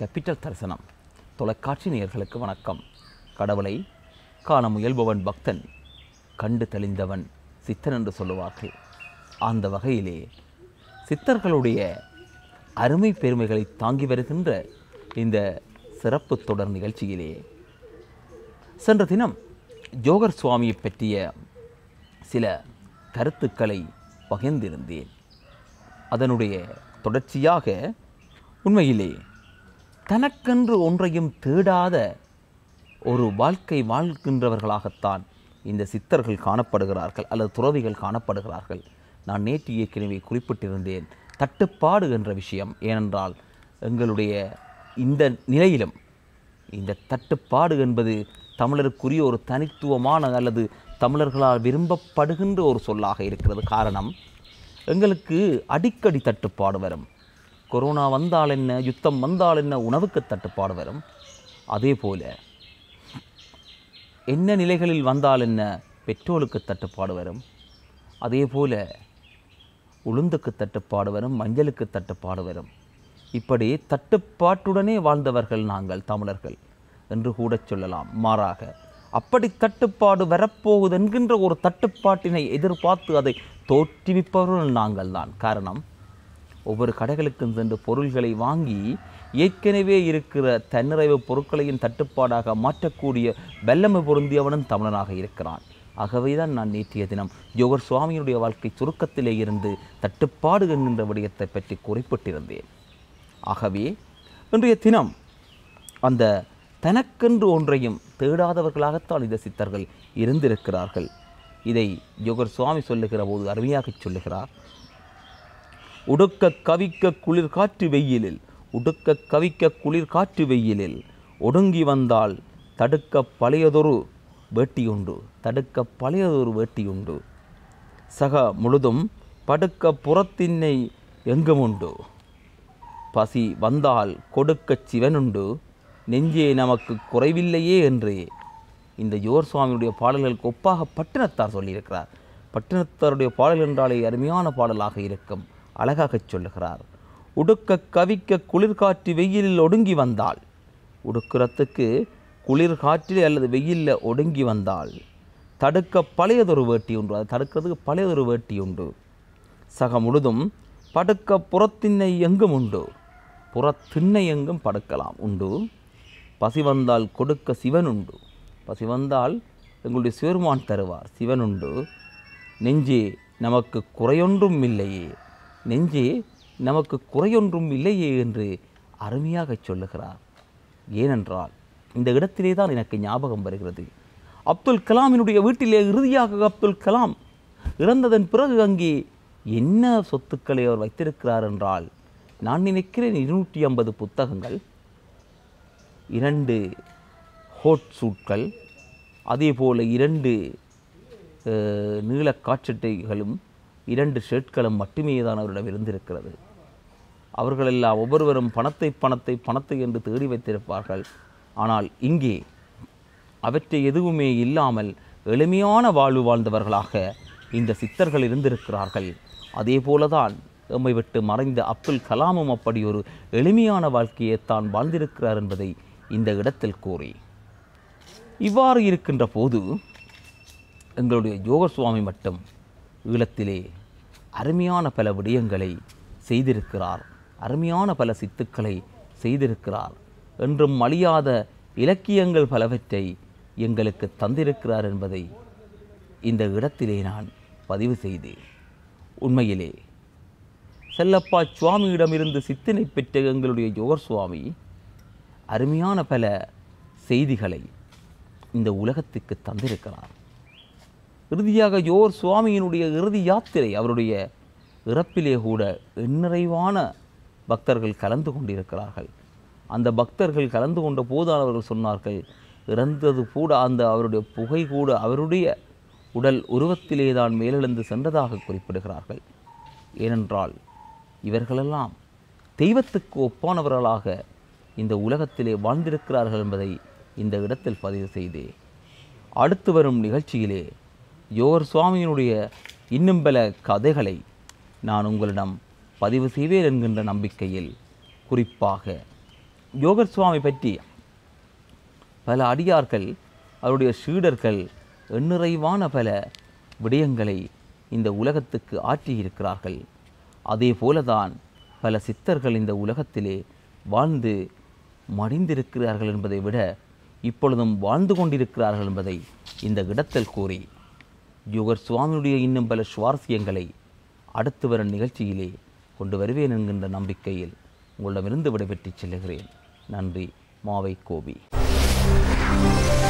capital தரிசனம் தொலைக்காட்சி நேயர்களுக்கு வணக்கம் கடவுளை காண முயல்பவன் பக்தன் கண்டு தெளிந்தவன் சித்தன் என்று சொல்லுவார்கள் அந்த வகையிலே சித்தர்களுடைய அருமை பெருமைகளை தாங்கி வருகின்ற இந்த சிறப்பு தொடர் நிகழ்ச்சியிலே சென்ற தினம் ஜோகர் சுவாமியை பற்றிய சில கருத்துக்களை பகிர்ந்திருந்தேன் அதனுடைய தொடர்ச்சியாக உண்மையிலே தனக்கென்று ஒன்றையும் தேடாத ஒரு வாழ்க்கை வாழ்கின்றவர்களாகத்தான் இந்த சித்தர்கள் காணப்படுகிறார்கள் அல்லது துறவிகள் காணப்படுகிறார்கள் நான் நேற்று ஏற்கனவே குறிப்பிட்டிருந்தேன் தட்டுப்பாடு என்ற விஷயம் ஏனென்றால் எங்களுடைய இந்த நிலையிலும் இந்த தட்டுப்பாடு என்பது தமிழருக்குரிய ஒரு தனித்துவமான அல்லது தமிழர்களால் விரும்பப்படுகின்ற ஒரு சொல்லாக இருக்கிறது காரணம் எங்களுக்கு அடிக்கடி தட்டுப்பாடு வரும் கொரோனா வந்தால் என்ன யுத்தம் வந்தால் என்ன உணவுக்கு தட்டுப்பாடு வரும் அதே போல என்ன நிலைகளில் வந்தால் என்ன பெட்ரோலுக்கு தட்டுப்பாடு வரும் அதே போல உளுந்துக்கு தட்டுப்பாடு வரும் மஞ்சளுக்கு தட்டுப்பாடு வரும் இப்படி தட்டுப்பாட்டுடனே வாழ்ந்தவர்கள் நாங்கள் தமிழர்கள் என்று கூட சொல்லலாம் மாறாக அப்படி தட்டுப்பாடு வரப்போகுது என்கின்ற ஒரு தட்டுப்பாட்டினை எதிர்பார்த்து அதை தோற்றுவிப்பவர்கள் நாங்கள் தான் காரணம் ஒவ்வொரு கடைகளுக்கும் சென்று பொருள்களை வாங்கி ஏற்கனவே இருக்கிற தன்னிறைவு பொருட்களையும் தட்டுப்பாடாக மாற்றக்கூடிய வல்லமை பொருந்தியவனும் தமிழனாக இருக்கிறான் ஆகவே தான் நான் நேற்றைய தினம் ஜோகர் சுவாமியினுடைய வாழ்க்கை சுருக்கத்திலே இருந்து தட்டுப்பாடு என்கின்ற விடயத்தை பற்றி குறிப்பிட்டிருந்தேன் ஆகவே இன்றைய தினம் அந்த தனக்கென்று ஒன்றையும் தேடாதவர்களாகத்தான் இந்த சித்தர்கள் இருந்திருக்கிறார்கள் இதை ஜோகர் சுவாமி சொல்லுகிற போது அருமையாகச் சொல்லுகிறார் உடுக்க கவிக்க குளிர் காற்று வெயிலில் உடுக்க கவிக்க குளிர் காற்று வெயிலில் ஒடுங்கி வந்தால் தடுக்க பழையதொரு வேட்டியுண்டு தடுக்க பழையதொரு வேட்டியுண்டு சக முழுதும் படுக்க புறத்தின்னை எங்குமுண்டு பசி வந்தால் கொடுக்கச் சிவனுண்டு நெஞ்சே நமக்கு குறைவில்லையே என்று இந்த யோர் சுவாமியுடைய பாடல்களுக்கு ஒப்பாக பட்டினத்தார் சொல்லியிருக்கிறார் பட்டினத்தாருடைய பாடல் என்றாலே அருமையான பாடலாக இருக்கும் அழகாகச் சொல்லுகிறார் உடுக்க கவிக்க குளிர்காற்று வெயிலில் ஒடுங்கி வந்தால் உடுக்கிறதுக்கு குளிர் காற்றில் அல்லது வெயிலில் ஒடுங்கி வந்தால் தடுக்க பழையதொரு வேட்டி உண்டு அதை தடுக்கிறதுக்கு பழையதொரு வேட்டி உண்டு சக முழுதும் படுக்க புறத்திண்ணை எங்கும் உண்டு புறத்திண்ணை எங்கும் படுக்கலாம் உண்டு பசி வந்தால் கொடுக்க சிவன் உண்டு பசி வந்தால் எங்களுடைய சிவருமான் தருவார் சிவன் உண்டு நெஞ்சே நமக்கு குறையொன்றும் இல்லையே நெஞ்சே நமக்கு குறையொன்றும் இல்லையே என்று அருமையாகச் சொல்லுகிறார் ஏனென்றால் இந்த இடத்திலே தான் எனக்கு ஞாபகம் வருகிறது அப்துல் கலாமினுடைய வீட்டிலே இறுதியாக அப்துல் கலாம் இறந்ததன் பிறகு அங்கே என்ன சொத்துக்களை அவர் வைத்திருக்கிறார் என்றால் நான் நினைக்கிறேன் இருநூற்றி ஐம்பது புத்தகங்கள் இரண்டு ஹோட் சூட்கள் அதே போல் இரண்டு அஹ், நீள காற்றட்டைகளும் இரண்டு ஷர்ட்களும் மட்டுமே தான் அவரிடம் இருந்திருக்கிறது அவர்களெல்லாம் ஒவ்வொருவரும் பணத்தை பணத்தை பணத்தை என்று தேடி வைத்திருப்பார்கள் ஆனால் இங்கே அவற்றை எதுவுமே இல்லாமல் எளிமையான வாழ்வு வாழ்ந்தவர்களாக இந்த சித்தர்கள் இருந்திருக்கிறார்கள் அதே போலதான் எம்மை விட்டு மறைந்த அப்துல் கலாமும் அப்படி ஒரு எளிமையான வாழ்க்கையை தான் வாழ்ந்திருக்கிறார் என்பதை இந்த இடத்தில் கூறி இவ்வாறு இருக்கின்ற போது எங்களுடைய யோகர் சுவாமி மட்டும் ஈழத்திலே அருமையான பல விடயங்களை செய்திருக்கிறார் அருமையான பல சித்துக்களை செய்திருக்கிறார் என்றும் அழியாத இலக்கியங்கள் பலவற்றை எங்களுக்கு தந்திருக்கிறார் என்பதை இந்த இடத்திலே நான் பதிவு செய்தேன் உண்மையிலே செல்லப்பா சுவாமியிடமிருந்து சித்தினை பெற்ற எங்களுடைய யோகர் சுவாமி அருமையான பல செய்திகளை இந்த உலகத்துக்கு தந்திருக்கிறார் இறுதியாக யோர் சுவாமியினுடைய இறுதி யாத்திரை அவருடைய இறப்பிலே கூட எண்ணிறைவான பக்தர்கள் கலந்து கொண்டிருக்கிறார்கள் அந்த பக்தர்கள் கலந்து கொண்ட போது அவர்கள் சொன்னார்கள் இறந்தது கூட அந்த அவருடைய புகை கூட அவருடைய உடல் உருவத்திலே தான் மேலெழுந்து சென்றதாக குறிப்பிடுகிறார்கள் ஏனென்றால் இவர்களெல்லாம் தெய்வத்துக்கு ஒப்பானவர்களாக இந்த உலகத்திலே வாழ்ந்திருக்கிறார்கள் என்பதை இந்த இடத்தில் பதிவு செய்தே அடுத்து வரும் நிகழ்ச்சியிலே யோர் சுவாமியினுடைய இன்னும் பல கதைகளை நான் உங்களிடம் பதிவு செய்வேன் என்கின்ற நம்பிக்கையில் குறிப்பாக யோகர் சுவாமி பற்றி பல அடியார்கள் அவருடைய சீடர்கள் எண்ணிறைவான பல விடயங்களை இந்த உலகத்துக்கு ஆற்றியிருக்கிறார்கள் அதே போலதான் பல சித்தர்கள் இந்த உலகத்திலே வாழ்ந்து மடிந்திருக்கிறார்கள் என்பதை விட இப்பொழுதும் வாழ்ந்து கொண்டிருக்கிறார்கள் என்பதை இந்த இடத்தில் கூறி யோகர் சுவாமியுடைய இன்னும் பல சுவாரஸ்யங்களை அடுத்து வரும் நிகழ்ச்சியிலே கொண்டு வருவேன் என்கின்ற நம்பிக்கையில் உங்களிடமிருந்து விடைபெற்றுச் செல்லுகிறேன் நன்றி மாவை கோபி